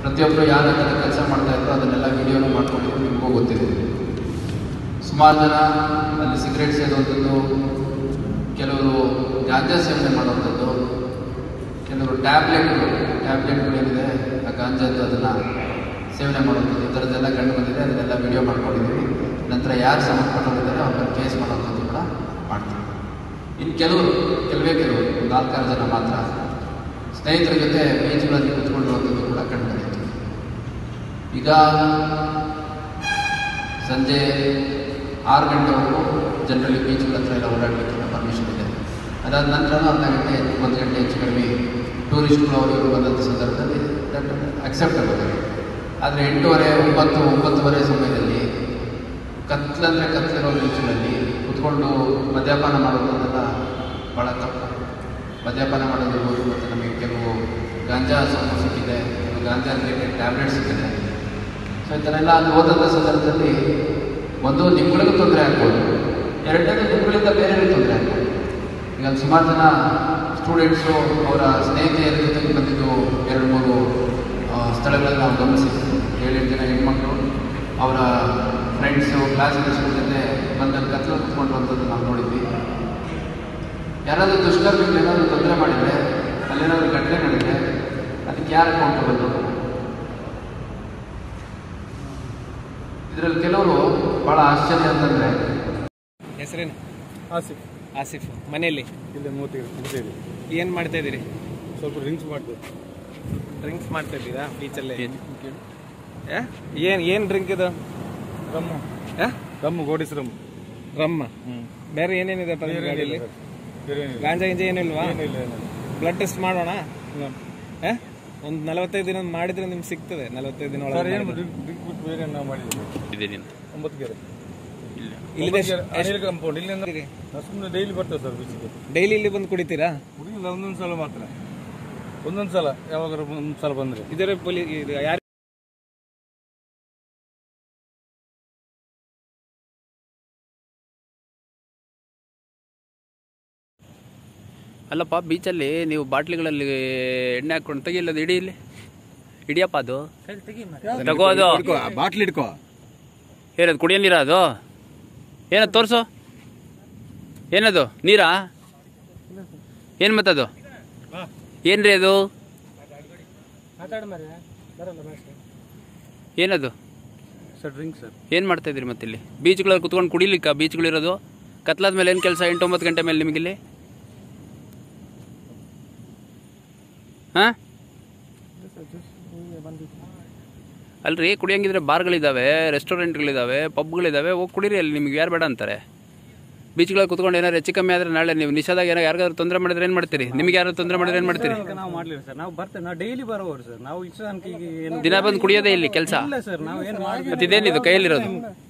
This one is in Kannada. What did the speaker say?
ಪ್ರತಿಯೊಬ್ಬರು ಯಾರು ಕೆಲಸ ಮಾಡ್ತಾ ಇದ್ರು ಅದನ್ನೆಲ್ಲ ವಿಡಿಯೋನು ಮಾಡ್ಕೊಂಡಿದ್ದು ನಿಮಗೂ ಗೊತ್ತಿದೆ ಸುಮಾರು ಜನ ಅಲ್ಲಿ ಸಿಗರೇಟ್ ಸೇದುವಂಥದ್ದು ಕೆಲವರು ಗಾಂಜಾ ಸೇವನೆ ಮಾಡುವಂಥದ್ದು ಕೆಲವರು ಟ್ಯಾಬ್ಲೆಟ್ಗಳು ಟ್ಯಾಬ್ಲೆಟ್ಗಳು ಏನಿದೆ ಆ ಗಾಂಜಾದ್ದು ಅದನ್ನು ಸೇವನೆ ಮಾಡುವಂಥದ್ದು ಈ ಥರದ್ದೆಲ್ಲ ಕಂಡು ಬಂದಿದೆ ಅದನ್ನೆಲ್ಲ ವಿಡಿಯೋ ಮಾಡ್ಕೊಂಡಿದ್ದೀವಿ ನಂತರ ಯಾರು ಸಂಬಂಧಪಟ್ಟವರಿದ್ದಾರೆ ಅವ್ರ ಮೇಲೆ ಕೇಸ್ ಮಾಡುವಂಥದ್ದು ಕೂಡ ಮಾಡ್ತೀವಿ ಇನ್ನು ಕೆಲವರು ಕೆಲವೇ ಕೆಲವರು ಒಂದು ನಾಲ್ಕಾರು ಜನ ಮಾತ್ರ ಸ್ನೇಹಿತರ ಜೊತೆ ಬೀಚ್ಗಳಲ್ಲಿ ಕುತ್ಕೊಂಡಿರುವಂಥದ್ದು ಕೂಡ ಕಂಡು ಬಂದಿತ್ತು ಈಗ ಸಂಜೆ ಆರು ಗಂಟೆವರೆಗೂ ಜನರಲಿ ಬೀಚ್ಗಳ ಹತ್ರ ಎಲ್ಲ ಓಡಾಡಲಿಕ್ಕೆ ಪರ್ಮಿಷನ್ ಇದೆ ಅದಾದ ನಂತರ ಅರ್ಧ ಗಂಟೆ ಒಂದು ಗಂಟೆ ಹೆಚ್ಚು ಕಡಿಮೆ ಟೂರಿಸ್ಟ್ಗಳು ಅವರು ಇವರು ಬಂದಂಥ ಸಂದರ್ಭದಲ್ಲಿ ದಟ್ ಅಕ್ಸೆಪ್ಟಬಲ್ ಆದರೆ ಎಂಟೂವರೆ ಒಂಬತ್ತು ಒಂಬತ್ತುವರೆ ಸಮಯದಲ್ಲಿ ಕತ್ಲಂದರೆ ಕತ್ಲಿರೋ ಬೀಚ್ಗಳಲ್ಲಿ ಕುತ್ಕೊಂಡು ಮದ್ಯಪಾನ ಮಾಡೋದನ್ನೆಲ್ಲ ಭಾಳ ತಪ್ಪು ಮದ್ಯಪಾನ ಮಾಡೋದಿರ್ಬೋದು ಮತ್ತು ನಮಗೆ ಕೆಲವು ಗಾಂಜಾ ಸ್ವಲ್ಪ ಸಿಕ್ಕಿದೆ ಕೆಲವು ಗಾಂಜಾ ರಿಲೇಟೆಡ್ ಟ್ಯಾಬ್ಲೆಟ್ ಸಿಕ್ಕಿದೆ ಸೊ ಈ ಥರ ಎಲ್ಲ ಅಲ್ಲಿ ಓದಂಥ ಸಂದರ್ಭದಲ್ಲಿ ಒಂದು ನಿಮ್ಗಳಿಗೂ ತೊಂದರೆ ಆಗ್ಬೋದು ಎರಡನೇದು ನಿಮ್ಗಳಿಂದ ಬೇರೆಯವ್ರಿಗೆ ತೊಂದರೆ ಆಗ್ಬೋದು ಈಗ ಅಲ್ಲಿ ಸುಮಾರು ಜನ ಸ್ಟೂಡೆಂಟ್ಸು ಅವರ ಸ್ನೇಹಿತೆಯರ ಜೊತೆಗೆ ಬಂದಿದ್ದು ಎರಡು ಮೂರು ಆ, ಸ್ಥಳಗಳಲ್ಲಿ ನಾವು ಗಮನಿಸಿದ್ವಿ ಏಳೆಂಟು ಜನ ಹೆಣ್ಮಕ್ಳು ಅವರ ಫ್ರೆಂಡ್ಸು ಕ್ಲಾಸ್ಮೇಟ್ಸ್ ಜೊತೆ ಬಂದಲ್ಲಿ ಕತ್ಲು ಕುತ್ಕೊಂಡಿರುವಂಥದ್ದು ನಾವು ನೋಡಿದ್ವಿ ಯಾರಾದರೂ ದುಷ್ಕರ್ಮಿಗಳು ಏನಾದರೂ ತೊಂದರೆ ಮಾಡಿದರೆ ಅಲ್ಲೇನಾದರೂ ಘಟನೆ ನಡೆದರೆ ಅದಕ್ಕೆ ಯಾರು ಅಕೌಂಟಬಲ್ಲು ಇದರಲ್ಲಿ ಕೆಲವರು ಭಾಳ ಆಶ್ಚರ್ಯ ಅಂತಂದರೆ ಹೆಸರೇನು ಆಸಿಫ್ ಆಸಿಫ್ ಮನೆಯಲ್ಲಿ ಇಲ್ಲೇ ಮೂವತ್ತಿಗೆ ಮುಗಿದಿದೆ ಏನು ಮಾಡ್ತಾ ಇದ್ದೀರಿ ಸ್ವಲ್ಪ ಡ್ರಿಂಕ್ಸ್ ಮಾಡಿದೆ ಡ್ರಿಂಕ್ಸ್ ಮಾಡ್ತಾ ಇದ್ದೀರಾ ಬೀಚಲ್ಲಿ ಏನು ಏನು ಡ್ರಿಂಕ್ ಇದು ರಮ್ಮು ಆ? ರಮ್ಮು ಗೋಡಿಸ್ ರಮ್ಮು ರಮ್ಮ ಹ್ಞೂ ಬೇರೆ ಏನೇನಿದೆ ಪದ ಗಾಡಿಯಲ್ಲಿ ಬೇರೆ ಏನಿಲ್ಲ ಗಾಂಜಾ ಗಿಂಜಾ ಏನಿಲ್ವಾ ಏನಿಲ್ಲ ಏನಿಲ್ಲ ಬ್ಲಡ್ ಟೆಸ್ಟ್ ಮಾಡೋಣ ಇಲ್ಲ. ಒಂದು ನಲವತ್ತೈದು ದಿನ ಮಾಡಿದ್ರೆ ನಿಮ್ಗೆ ಸಿಗ್ತದೆ ನಲವತ್ತೈದು ದಿನ ಸರ್ ಒಳಗೆ ಏನು ಮಾಡಿದ್ರೆ. ಡ್ರಿಂಕ್ ಡ್ರಿಂಕ್ ಬಿಟ್ಟು ಬೇರೆ ನಾವು ಮಾಡಿದ್ದೀವಿ ಒಂಬತ್ತು ಗೆರೆ ಇಲ್ಲಿದೆ ಅನಿಲ್ ಕಂಪೌಂಡ್ ಇಲ್ಲಿಂದ ನಾವು ಸುಮ್ಮನೆ ಡೈಲಿ ಬರ್ತೇವೆ ಸರ್ ಬೀಚಿಗೆ ಡೈಲಿ ಇಲ್ಲಿ ಬಂದು ಕುಡಿತೀರಾ ಹುಡುಗಿಲ್ಲ ಒಂದೊಂದು ಸಲ ಮಾತ್ರ ಒಂದೊಂದು ಸಲ ಯಾವಾಗಾರ ಒಂದು ಸಲ ಬಂದರೆ ಇದರ ಪೊಲೀ ಇದು ಯಾರು ಅಲ್ಲಪ್ಪ ಬೀಚಲ್ಲಿ ನೀವು ಬಾಟ್ಲಿಗಳಲ್ಲಿ ಎಣ್ಣೆ ಹಾಕೊಂಡು ತೆಗಿಲ್ಲದು ಇಡಿ ಇಲ್ಲಿ ಇಡಿಯಪ್ಪ ಅದು ತಗೋ ಅದು ಬಾಟ್ಲಿ ಹಿಡ್ಕೋ ಏನದು ಕುಡಿಯೋ ನೀರಾ ಅದು ಏನದು ತೋರಿಸು ಏನದು ನೀರಾ ಏನು ಮತ್ತದು ಏನ್ರಿ ಅದು ಏನದು ಸರ್ ಡ್ರಿಂಕ್ ಸರ್ ಏನು ಮಾಡ್ತಾ ಇದ್ರಿ ಮತ್ತಿಲ್ಲಿ ಬೀಚ್ಗಳಲ್ಲಿ ಕುತ್ಕೊಂಡು ಕುಡಿಲಿಕ್ಕ ಬೀಚ್ಗಳಿರೋದು ಕತ್ಲಾದ ಮೇಲೆ ಏನು ಕೆಲಸ ಎಂಟು ಒಂಬತ್ತು ಗಂಟೆ ಮೇಲೆ ನಿಮಗಿಲ್ಲಿ ಹಾಂ ಅಲ್ರಿ ಕುಡಿಯಂಗಿದ್ರೆ ಬಾರ್ಗಳಿದ್ದಾವೆ ರೆಸ್ಟೋರೆಂಟ್ಗಳಿದ್ದಾವೆ ಪಬ್ಗಳಿದ್ದಾವೆ ಹೋಗಿ ಕುಡೀರಿ ಅಲ್ಲಿ ನಿಮ್ಗೆ ಯಾರು ಬೇಡ ಅಂತಾರೆ ಬೀಚ್ಗಳಲ್ಲಿ ಕುತ್ಕೊಂಡು ಏನಾರು ಹೆಚ್ಚು ಕಮ್ಮಿ ಆದರೆ ನಾಳೆ ನೀವು ನಿಷೇಧಾಗ ಏನೋ ಯಾರಿಗಾದ್ರು ತೊಂದರೆ ಮಾಡಿದ್ರೆ ಏನು ಮಾಡ್ತೀರಿ ನಿಮ್ಗೆ ಯಾರು ತೊಂದರೆ ಮಾಡಿದ್ರೆ ಏನು ಮಾಡ್ತೀರಿ ನಾವು ಮಾಡ್ಲಿಲ್ಲ ಸರ್ ನಾವು ಬರ್ತೇವೆ ನಾವು ಡೈಲಿ ಬರೋರು ಸರ್ ನಾವು ಇಷ್ಟು ತನಕ ಈಗ ಏನು ದಿನ ಬಂದು ಕುಡಿಯೋದೇ ಇಲ್ಲಿ ಕೆಲಸ ಇಲ್ಲ ಸರ್ ನಾವು ಏನು ಮಾಡಿ ಮತ್ತೆ ಇದೇನಿದು ಕೈಯಲ್ಲಿರೋದು